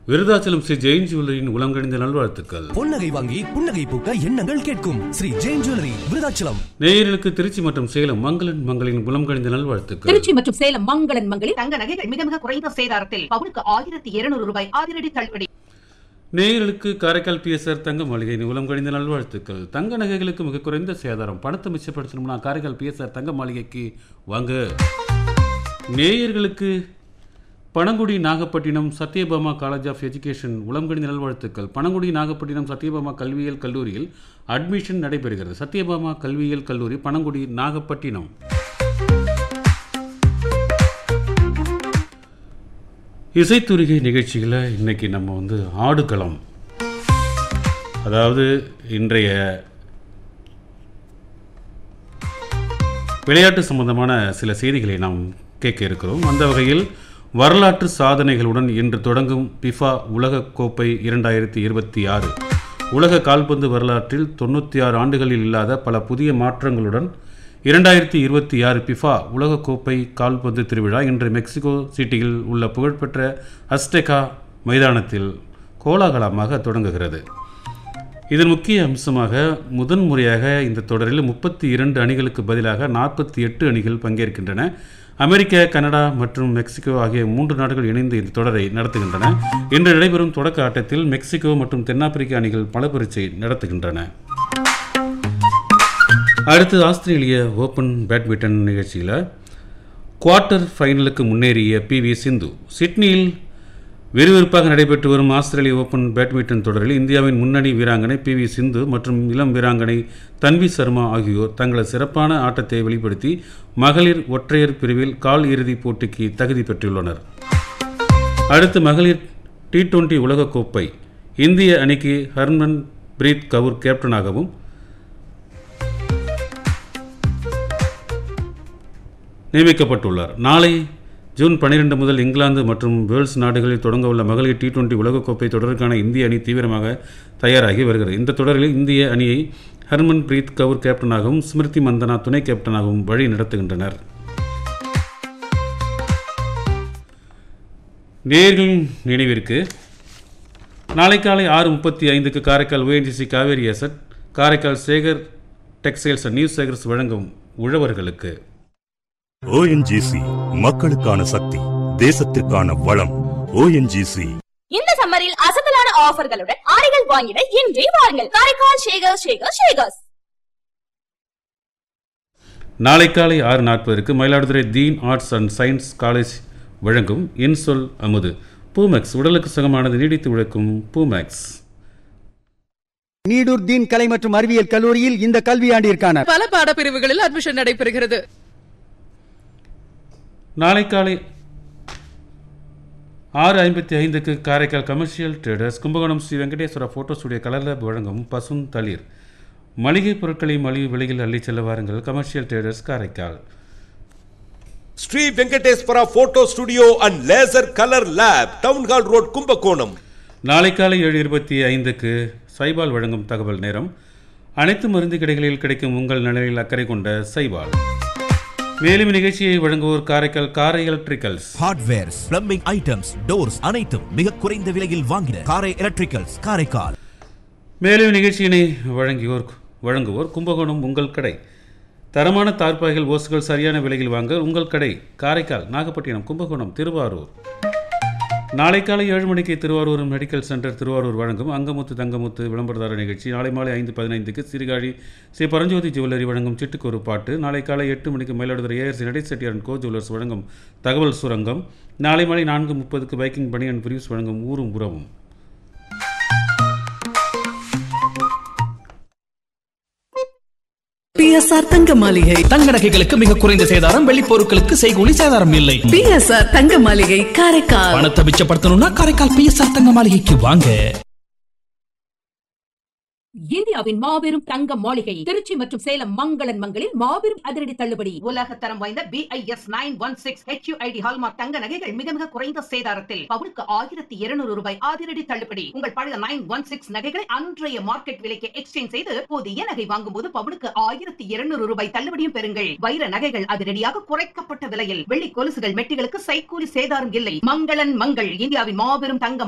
விருதாச்சலம் ஸ்ரீ ஜெயின் ஜுவல்லரியின் உலங்கணிந்த நல்வாழ்த்துக்கள் பொன்னகை வாங்கி புன்னகை பூக்க எண்ணங்கள் கேட்கும் ஸ்ரீ ஜெயின் ஜுவல்லரி விருதாச்சலம் நேயர்களுக்கு திருச்சி மற்றும் சேலம் மங்களன் மங்களின் உலங்கணிந்த நல்வாழ்த்துக்கள் திருச்சி மற்றும் சேலம் மங்களன் மங்களில் தங்க நகைகள் மிக மிக குறைந்த சேதாரத்தில் பவுனுக்கு ஆயிரத்தி இருநூறு ரூபாய் அதிரடி தள்ளுபடி நேயர்களுக்கு காரைக்கால் பிஎஸ்ஆர் தங்க மாளிகையின் உலம் கணிந்த நல்வாழ்த்துக்கள் தங்க நகைகளுக்கு மிக குறைந்த சேதாரம் பணத்தை மிச்சப்படுத்தணும்னா காரைக்கால் பிஎஸ்ஆர் தங்க மாளிகைக்கு வாங்க நேயர்களுக்கு Panangudi Nagapattinam Sathyabama college of education உளம்கணிந்த நல்வாழ்த்துக்கள் பனங்குடி நாகப்பட்டினம் சத்யபாமா கல்வியியல் கல்லூரியில் அட்மிஷன் நடைபெறுகிறது சத்யபாமா கல்வியியல் கல்லூரி பனங்குடி நாகப்பட்டினம் இசைத்துறிகை நிகழ்ச்சியில் இன்னைக்கு நம்ம வந்து ஆடுகளம் அதாவது இன்றைய விளையாட்டு சம்பந்தமான சில செய்திகளை நாம் கேட்க இருக்கிறோம் அந்த வகையில் வரலாற்று சாதனைகளுடன் இன்று தொடங்கும் பிஃபா உலகக் கோப்பை இரண்டாயிரத்தி இருபத்தி ஆறு உலக கால்பந்து வரலாற்றில் தொண்ணூற்றி ஆறு ஆண்டுகளில் இல்லாத பல புதிய மாற்றங்களுடன் இரண்டாயிரத்தி இருபத்தி ஆறு பிஃபா உலகக்கோப்பை கால்பந்து திருவிழா இன்று மெக்சிகோ சிட்டியில் உள்ள புகழ்பெற்ற அஸ்டெகா மைதானத்தில் கோலாகலமாக தொடங்குகிறது இதன் முக்கிய அம்சமாக முதன்முறையாக இந்த தொடரில் முப்பத்தி இரண்டு அணிகளுக்கு பதிலாக நாற்பத்தி எட்டு அணிகள் பங்கேற்கின்றன அமெரிக்கா கனடா மற்றும் மெக்சிகோ ஆகிய மூன்று நாடுகள் இணைந்து இந்த தொடரை நடத்துகின்றன இன்று நடைபெறும் தொடக்க ஆட்டத்தில் மெக்சிகோ மற்றும் தென்னாப்பிரிக்க அணிகள் பல பரீட்சை நடத்துகின்றன அடுத்து ஆஸ்திரேலிய ஓபன் பேட்மிண்டன் நிகழ்ச்சியில் குவார்ட்டர் ஃபைனலுக்கு முன்னேறிய பி வி சிந்து சிட்னியில் விறுவிறுப்பாக நடைபெற்று வரும் ஆஸ்திரேலிய ஓபன் பேட்மிண்டன் தொடரில் இந்தியாவின் முன்னணி வீராங்கனை பி வி சிந்து மற்றும் இளம் வீராங்கனை தன்வி சர்மா ஆகியோர் தங்களது சிறப்பான ஆட்டத்தை வெளிப்படுத்தி மகளிர் ஒற்றையர் பிரிவில் கால் இறுதிப் போட்டிக்கு தகுதி பெற்றுள்ளனர் அடுத்து மகளிர் டி டுவெண்டி உலகக்கோப்பை இந்திய அணிக்கு ஹர்மன் பிரீத் கவுர் கேப்டனாகவும் நியமிக்கப்பட்டுள்ளார் நாளை ஜூன் பன்னிரெண்டு முதல் இங்கிலாந்து மற்றும் வேல்ஸ் நாடுகளில் தொடங்கவுள்ள மகளிர் டி டுவெண்டி உலகக்கோப்பை தொடருக்கான இந்திய அணி தீவிரமாக தயாராகி வருகிறது இந்த தொடரில் இந்திய அணியை ஹர்மன் பிரீத் கவுர் கேப்டனாகவும் ஸ்மிருதி மந்தனா துணை கேப்டனாகவும் வழி நடத்துகின்றனர் நேர்களின் நினைவிற்கு நாளை காலை ஆறு முப்பத்தி ஐந்துக்கு Karaikal ONGC Kaveri asset Karaikal Sekar textiles and news Sekars வழங்கும் உழவர்களுக்கு ஓஎன்ஜிசி மக்களுக்கான சக்தி தேசத்திற்கான வளம் ஓஎன்ஜிசி இந்த சம்மரில் அசத்தலான ஆஃபர்களுடன் ஆடைகள் வாங்கிட இன்றே வாருங்கள் காரைக்கால் ஷேகர் ஷேகர் ஷேகர்ஸ் நாளை காலை ஆறு நாற்பதற்கு Mayiladuthurai Deen arts and science college வழங்கும் இன்சொல் அமுது பூமேக்ஸ் உடலுக்கு சுகமானது நீடித்து உழைக்கும் பூமேக்ஸ் நீடூர் தீன் கலை மற்றும் அறிவியல் கல்லூரியில் இந்த கல்வியாண்டிற்கான பல பாடப்பிரிவுகளில் அட்மிஷன் நடைபெறுகிறது நாளை காலை ஆறு ஐம்பத்தி ஐந்துக்கு Karaikal commercial traders Kumbakonam Sri Venkateswara photo studio colour lab வழங்கும் பசும் தளிர் மளிகை பொருட்களை மலிவு விலையில் அள்ளிச் செல்ல வாருங்கள் commercial traders Karaikal Sri Venkateswara photo studio and laser colour lab town hall road Kumbakonam நாளை காலை ஏழு இருபத்தி ஐந்துக்கு சைபால் வழங்கும் தகவல் நேரம் அனைத்து மருந்து கடைகளில் கிடைக்கும் உங்கள் நலனில் அக்கறை கொண்ட சைபால் மேலும் நிகழ்ச்சியை வழங்குவோர் Karaikal Karai electricals hardwares plumbing items doors அனைத்தும் மிக குறைந்த விலையில் வாங்கின காரை எலக்ட்ரிக்கல்ஸ் காரைக்கால் மேலும் நிகழ்ச்சியினை வழங்கியோர் வழங்குவோர் கும்பகோணம் உங்கள் கடை தரமான தார்பாய்கள் ஓசுகள் சரியான விலையில் வாங்க உங்கள் கடை காரைக்கால் நாகப்பட்டினம் கும்பகோணம் திருவாரூர் நாளை காலை ஏழு மணிக்கு திருவாரூர் மெடிக்கல் சென்டர் திருவாரூர் வழங்கும் அங்கமுத்து தங்கமுத்து விளம்பரதார நிகழ்ச்சி நாளை மாலை ஐந்து பதினைந்துக்கு சீர்காழி ஸ்ரீ பரஞ்சோதி ஜுவல்லரி வழங்கும் சிட்டுக்கு ஒரு பாட்டு நாளை காலை எட்டு மணிக்கு மயிலாடுதுறை ஏஆர்சி நடைசெட்டியாரன் கோ ஜுவல்லர்ஸ் வழங்கும் தகவல் சுரங்கம் நாளை மாலை நான்கு முப்பதுக்கு பைக்கிங் பனியன் பிரிவ்ஸ் வழங்கும் ஊரும் உறவும் பிஎஸ்ஆர் தங்க மாளிகை தங்க நகைகளுக்கு மிக குறைந்த சேதாரம் வெள்ளி பொருட்களுக்கு செய்கூலி சேதாரம் இல்லை பிஎஸ்ஆர் தங்க மாளிகை காரைக்கால் பணத்தை மிச்சப்படுத்தணும்னா காரைக்கால் பிஎஸ்ஆர் தங்க மாளிகைக்கு வாங்க இந்தியாவின் மாபெரும் தங்க மாளிகை திருச்சி மற்றும் சேலம் மங்களன் மங்களில் மாபெரும் அதிரடி தள்ளுபடி உலக தரம் வாய்ந்த BIS nine one six HUID hallmark தங்க நகைகள் மிக மிக குறைந்த சேதாரத்தில் பவுனுக்கு ஆயிரத்தி இருநூறு ரூபாய் அதிரடி தள்ளுபடி உங்கள் பழைய நைன் ஒன் சிக்ஸ் நகைகளை அன்றைய மார்க்கெட் விலைக்கு எக்ஸ்சேஞ்ச் செய்து புதிய நகை வாங்கும் போது பவுனுக்கு ஆயிரத்தி இருநூறு ரூபாய் தள்ளுபடியும் பெறுங்கள் வைர நகைகள் அதிரடியாக குறைக்கப்பட்ட விலையில் வெள்ளி கொலுசுகள் மெட்டிகளுக்கு சைக்கூலி சேதாரம் இல்லை மங்களன் மங்கள் இந்தியாவின் மாபெரும் தங்க